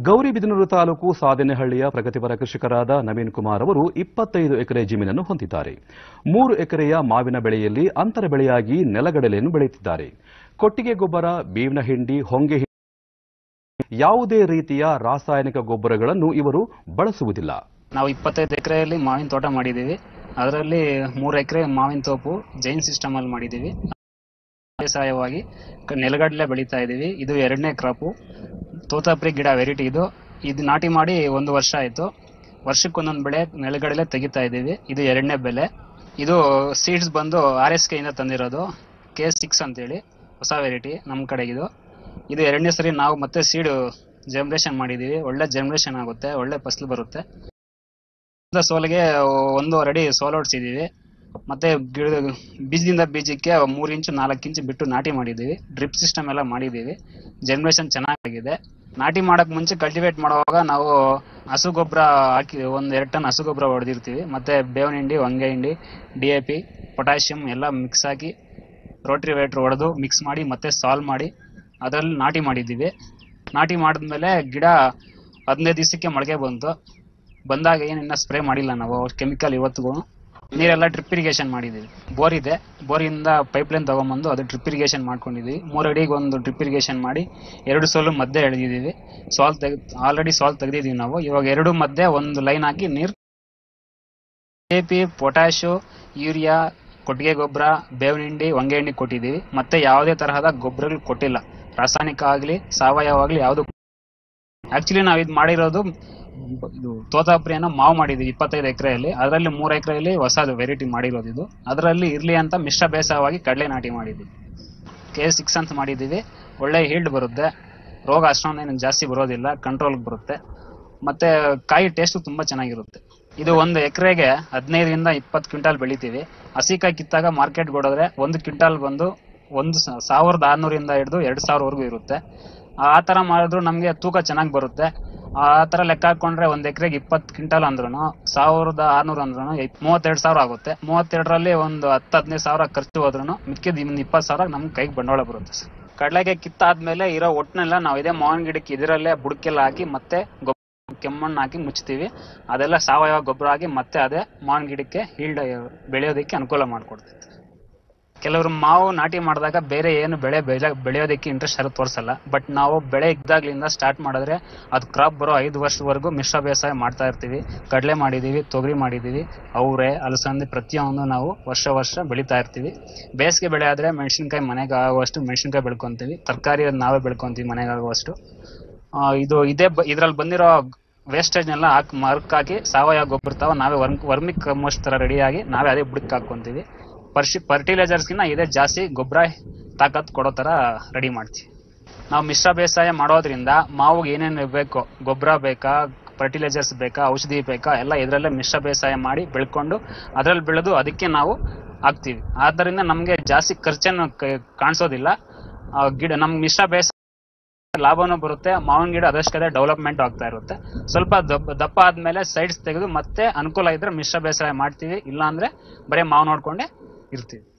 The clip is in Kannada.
ಗೌರಿಬಿದನೂರು ತಾಲೂಕು ಸಾಧನೆಹಳ್ಳಿಯ ಪ್ರಗತಿಪರ ಕೃಷಿಕರಾದ ನವೀನ್ ಕುಮಾರ್ ಅವರು ಇಪ್ಪತ್ತೈದು ಎಕರೆ ಜಮೀನನ್ನು ಹೊಂದಿದ್ದಾರೆ ಮೂರು ಎಕರೆಯ ಮಾವಿನ ಬೆಳೆಯಲ್ಲಿ ಅಂತರ ಬೆಳೆಯಾಗಿ ನೆಲಗಡಲೆಯನ್ನು ಬೆಳೆಯುತ್ತಿದ್ದಾರೆ ಕೊಟ್ಟಿಗೆ ಗೊಬ್ಬರ ಬೇವಿನ ಹಿಂಡಿ ಹೊಂಗೆ ಹಿಂಡಿ ಯಾವುದೇ ರೀತಿಯ ರಾಸಾಯನಿಕ ಗೊಬ್ಬರಗಳನ್ನು ಇವರು ಬಳಸುವುದಿಲ್ಲ ನಾವು ಇಪ್ಪತ್ತೈದು ಎಕರೆಯಲ್ಲಿ ಮಾವಿನ ತೋಟ ಮಾಡಿದ್ದೀವಿ ಅದರಲ್ಲಿ ಮೂರು ಎಕರೆ ಮಾವಿನ ತೋಪು ಜೈನ್ ಸಿಸ್ಟಮ್ ಅಲ್ಲಿ ಮಾಡಿದ್ದೀವಿ ಬೇಸಾಯವಾಗಿ ಕ- ನೆಲಗಡಲೆ ಬೆಳೀತಾ ಇದ್ದೀವಿ ಇದು ಎರಡನೇ ಕ್ರಾಪು ತೋತಾಪುರಿ ಗಿಡ ವೆರೈಟಿ ಇದು ಇದು ನಾಟಿ ಮಾಡಿ ಒಂದು ವರ್ಷ ಆಯಿತು ವರ್ಷಕ್ಕೊಂದೊಂದು ಬೆಳೆ ನೆಲಗಡಲೆ ತೆಗಿತಾ ಇದ್ದೀವಿ ಇದು ಎರಡನೇ ಬೆಲೆ ಇದು ಸೀಡ್ಸ್ ಬಂದು ಆರ್ ಎಸ್ ಕೆಯಿಂದ ತಂದಿರೋದು ಕೆ ಸಿಕ್ಸ್ ಅಂತೇಳಿ ಹೊಸ ವೆರೈಟಿ ನಮ್ಮ ಕಡೆಗಿದು ಇದು ಎರಡನೇ ಸರಿ ನಾವು ಮತ್ತೆ ಸೀಡ್ ಜನ್ರೇಷನ್ ಮಾಡಿದ್ದೀವಿ ಒಳ್ಳೆ ಜನ್ರೇಷನ್ ಆಗುತ್ತೆ ಒಳ್ಳೆ ಫಸಲು ಬರುತ್ತೆ ಗಿಡದ ಸೋಲಿಗೆ ಒಂದೂವರೆ ಅಡಿ ಸೋಲ್ ಹೊಡ್ಸಿದೀವಿ ಮತ್ತೆ ಗಿಡ ಬೀಜದಿಂದ ಬೀಜಕ್ಕೆ ಮೂರು ಇಂಚು ನಾಲ್ಕು ಇಂಚು ಬಿಟ್ಟು ನಾಟಿ ಮಾಡಿದ್ದೀವಿ ಡ್ರಿಪ್ ಸಿಸ್ಟಮ್ ಎಲ್ಲ ಮಾಡಿದ್ದೀವಿ ಜನ್ರೇಷನ್ ಚೆನ್ನಾಗಿದೆ ನಾಟಿ ಮಾಡಕ್ ಮುಂಚೆ ಕಲ್ಟಿವೇಟ್ ಮಾಡುವಾಗ ನಾವು ಹಸು ಗೊಬ್ಬರ ಹಾಕಿ ಒಂದ್ ಎರಡು ಟನ್ ಹಸು ಗೊಬ್ಬರ ಹೊಡೆದಿರ್ತೀವಿ ಮತ್ತೆ ಬೇವಿನ ಹಿಂಡಿ ಹೊಂಗೆ ಹಿಂಡಿ ಡಿ ಎ ಪಿ ಪೊಟ್ಯಾಷಿಯಂ ಎಲ್ಲ ಮಿಕ್ಸ್ ಹಾಕಿ ರೋಟ್ರಿ ವೇಟ್ರ್ ಹೊಡೆದು ಮಿಕ್ಸ್ ಮಾಡಿ ಮತ್ತೆ ಸಾಲ್ವ್ ಮಾಡಿ ಅದರಲ್ಲಿ ನಾಟಿ ಮಾಡಿದ್ದೀವಿ ನಾಟಿ ಮಾಡಿದ್ಮೇಲೆ ಗಿಡ ಹದಿನೈದು ದಿವಸಕ್ಕೆ ಮೊಳಕೆ ಬಂತು ಬಂದಾಗ ಏನಿನ್ನ ಸ್ಪ್ರೇ ಮಾಡಿಲ್ಲ ನಾವು ಕೆಮಿಕಲ್ ಇವತ್ತಿಗೂ ನೀರೆಲ್ಲ ಡ್ರಿಪ್ ಇರಿಗೇಷನ್ ಮಾಡಿದ್ದೀವಿ ಬೋರ್ ಇದೆ ಬೋರಿಂದ ಪೈಪ್ಲೈನ್ ತಗೊಂಬಂದು ಅದು ಡ್ರಿಪ್ ಇರಿಗೇಷನ್ ಮಾಡ್ಕೊಂಡಿದ್ದೀವಿ ಮೂರು ಅಡಿಗೆ ಒಂದು ಡ್ರಿಪ್ ಇರಿಗೇಷನ್ ಮಾಡಿ ಎರಡು ಸೋಲು ಮಧ್ಯೆ ಎಳೆದಿದ್ದೀವಿ ಸಾಲ್ ತೆಗ್ ಆಲ್ರೆಡಿ ಸಾಲ್ ತೆಗೆದಿದ್ದೀವಿ ನಾವು ಇವಾಗ ಎರಡು ಮಧ್ಯೆ ಒಂದು ಲೈನ್ ಹಾಕಿ ನೀರು ಕೆ ಪಿ ಪೊಟ್ಯಾಶು ಯೂರಿಯಾ ಕೊಟ್ಟಿಗೆ ಗೊಬ್ಬರ ಬೇವಿನ ಹಿಂಡಿ ಹೊಂಗೆ ಹಿಂಡಿ ಕೊಟ್ಟಿದ್ದೀವಿ ಮತ್ತೆ ಯಾವುದೇ ತರಹದ ಗೊಬ್ಬರಗಳು ಕೊಟ್ಟಿಲ್ಲ ರಾಸಾಯನಿಕ ಆಗಲಿ ಸಾವಯವ ಆಗಲಿ ಯಾವುದು ಆಕ್ಚುಲಿ ನಾವು ಇದು ಮಾಡಿರೋದು ಬ- ಇದು ತೋತಾಪುರಿಯನ್ನು ಮಾವು ಮಾಡಿದ್ವಿ ಇಪ್ಪತ್ತೈದು ಎಕರೆಯಲ್ಲಿ ಅದರಲ್ಲಿ ಮೂರು ಎಕರೆಯಲ್ಲಿ ಹೊಸದು ವೆರೈಟಿ ಮಾಡಿರೋದು ಇದು ಅದರಲ್ಲಿ ಇರ್ಲಿ ಅಂತ ಮಿಶ್ರ ಬೇಸಾಯವಾಗಿ ಕಡಲೆ ನಾಟಿ ಮಾಡಿದ್ವಿ ಕೆ ಸಿಕ್ಸ್ ಅಂತ ಮಾಡಿದ್ದೀವಿ ಒಳ್ಳೆ ಹೀಲ್ಡ್ ಬರುತ್ತೆ ರೋಗ ಅಷ್ಟೊಂದೇನು ಜಾಸ್ತಿ ಬರೋದಿಲ್ಲ ಕಂಟ್ರೋಲ್ಗೆ ಬರುತ್ತೆ ಮತ್ತೆ ಕಾಯಿ ಟೇಸ್ಟು ತುಂಬಾ ಚೆನ್ನಾಗಿರುತ್ತೆ ಇದು ಒಂದು ಎಕರೆಗೆ ಹದಿನೈದರಿಂದ ಇಪ್ಪತ್ತು ಕ್ವಿಂಟಾಲ್ ಬೆಳಿತೀವಿ ಹಸಿಕಾಯಿ ಕಿತ್ತಾಗ ಮಾರ್ಕೆಟ್ ಕೊಡೋದ್ರೆ ಒಂದು ಕ್ವಿಂಟಾಲ್ ಬಂದು ಒಂದು ಸ- ಸಾವಿರದ ಆರ್ನೂರಿಂದ ಹಿಡಿದು ಎರಡು ಸಾವಿರವರೆಗೂ ಇರುತ್ತೆ ಆ ಥರ ಮಾಡಿದ್ರು ನಮಗೆ ತೂಕ ಚೆನ್ನಾಗಿ ಬರುತ್ತೆ ಆ ಥರ ಲೆಕ್ಕ ಹಾಕೊಂಡ್ರೆ ಒಂದು ಎಕರೆಗೆ ಇಪ್ಪತ್ತು ಕ್ವಿಂಟಾಲ್ ಅಂದ್ರೂ ಸಾವಿರದ ಆರ್ನೂರು ಅಂದ್ರೂ ಮೂವತ್ತೆರಡು ಸಾವಿರ ಆಗುತ್ತೆ ಮೂವತ್ತೆರಡರಲ್ಲಿ ಒಂದು ಹತ್ತು ಹದಿನೈದು ಸಾವಿರ ಖರ್ಚು ಹೋದ್ರೂ ಮಿಕ್ಕಿದ ಇನ್ನು ಇಪ್ಪತ್ತು ಸಾವಿರ ನಮ್ಗೆ ಕೈಗೆ ಬಂಡವಾಳ ಬರುತ್ತೆ ಸರ್ ಕಡಲೆಗೆ ಕಿತ್ತಾದ್ಮೇಲೆ ಇರೋ ಒಟ್ಟನೆಲ್ಲ ನಾವು ಇದೇ ಮಾವಿನ ಗಿಡಕ್ಕೆ ಇದರಲ್ಲೇ ಬುಡಕ್ಕೆಲ್ಲ ಹಾಕಿ ಮತ್ತೆ ಗೊಬ್ಬರ ಕೆಮ್ಮಣ್ಣು ಹಾಕಿ ಮುಚ್ತೀವಿ ಅದೆಲ್ಲ ಸಾವಯವ ಗೊಬ್ಬರ ಆಗಿ ಮತ್ತೆ ಅದೇ ಮಾವಿನ ಗಿಡಕ್ಕೆ ಹೀಲ್ಡ್ ಬೆಳೆಯೋದಕ್ಕೆ ಅನುಕೂಲ ಮಾಡಿಕೊಡ್ತೈತೆ ಕೆಲವರು ಮಾವು ನಾಟಿ ಮಾಡಿದಾಗ ಬೇರೆ ಏನು ಬೆಳೆ ಬೆಳೆ ಬೆಳೆಯೋದಕ್ಕೆ ಇಂಟ್ರೆಸ್ಟ್ ಯಾರು ತೋರಿಸಲ್ಲ ಬಟ್ ನಾವು ಬೆಳೆ ಇದ್ದಾಗ್ಲಿಂದ ಸ್ಟಾರ್ಟ್ ಮಾಡಿದ್ರೆ ಅದು ಕ್ರಾಪ್ ಬರೋ ಐದು ವರ್ಷದವರೆಗೂ ಮಿಶ್ರ ಬೇಸಾಯ ಮಾಡ್ತಾ ಇರ್ತೀವಿ ಕಡಲೆ ಮಾಡಿದ್ದೀವಿ ತೊಗರಿ ಮಾಡಿದ್ದೀವಿ ಅವರೆ ಅಲಸಂದೆ ಪ್ರತಿಯೊಂದು ನಾವು ವರ್ಷ ವರ್ಷ ಬೆಳೀತಾ ಇರ್ತೀವಿ ಬೇಸಿಗೆ ಬೆಳೆ ಆದರೆ ಮೆಣಸಿನ್ಕಾಯಿ ಮನೆಗೆ ಆಗುವಷ್ಟು ಮೆಣಸಿನ್ಕಾಯಿ ಬೆಳ್ಕೊಂತೀವಿ ತರಕಾರಿ ನಾವೇ ಬೆಳ್ಕೊಂತೀವಿ ಮನೆಗೆ ಆಗುವಷ್ಟು ಆ, ಇದು ಇದೇ ಇದ್ರಲ್ಲಿ ಬಂದಿರೋ ವೇಸ್ಟೇಜ್ನೆಲ್ಲ ಹಾಕಿ ಮರಕ್ ಹಾಕಿ ಸಾವಯವ ಗೊಬ್ಬರ ತಾವ ನಾವೇ ವರ್ಮ್ ವರ್ಮಿಕ್ ಕಂಪೋಸ್ಟ್ ಥರ ರೆಡಿಯಾಗಿ ನಾವೇ ಅದೇ ಬುಡಕ್ಕೆ ಹಾಕ್ಕೊಂತೀವಿ ಪರ್ಶಿ ಫರ್ಟಿಲೈಸರ್ಸ್ಗಿನ್ನ ಇದೇ ಜಾಸ್ತಿ ಗೊಬ್ಬರ ತಾಕತ್ ಕೊಡೋ ಥರ ರೆಡಿ ಮಾಡ್ತೀವಿ ನಾವು ಮಿಶ್ರ ಬೇಸಾಯ ಮಾಡೋದ್ರಿಂದ ಮಾವಿಗೆ ಏನೇನು ಬೇಕು ಗೊಬ್ಬರ ಬೇಕಾ ಫರ್ಟಿಲೈಸರ್ಸ್ ಬೇಕಾ ಔಷಧಿ ಬೇಕಾ ಎಲ್ಲ ಇದರಲ್ಲೇ ಮಿಶ್ರ ಬೇಸಾಯ ಮಾಡಿ ಬೆಳ್ಕೊಂಡು ಅದರಲ್ಲಿ ಬೆಳೆದು ಅದಕ್ಕೆ ನಾವು ಹಾಕ್ತೀವಿ ಆದ್ದರಿಂದ ನಮಗೆ ಜಾಸ್ತಿ ಖರ್ಚನ್ನು ಕ- ಕಾಣಿಸೋದಿಲ್ಲ ಆ, ಗಿಡ ನಮ್ಗೆ ಮಿಶ್ರ ಬೇಸಾಯ ಲಾಭನೂ ಬರುತ್ತೆ ಮಾವಿನ ಗಿಡ ಅದಷ್ಟೇ ಡೆವಲಪ್ಮೆಂಟ್ ಆಗ್ತಾ ಇರುತ್ತೆ ಸ್ವಲ್ಪ ದಪ್ಪ ದಪ್ಪ ಆದ್ಮೇಲೆ ಸೈಡ್ಸ್ ತೆಗೆದು ಮತ್ತೆ ಅನುಕೂಲ ಇದ್ರೆ ಮಿಶ್ರ ಬೇಸಾಯ ಮಾಡ್ತೀವಿ ಇಲ್ಲ ಅಂದ್ರೆ ಬರೀ ಮಾವು ನೋಡ್ಕೊಂಡೆ ಇರ್ತೀವಿ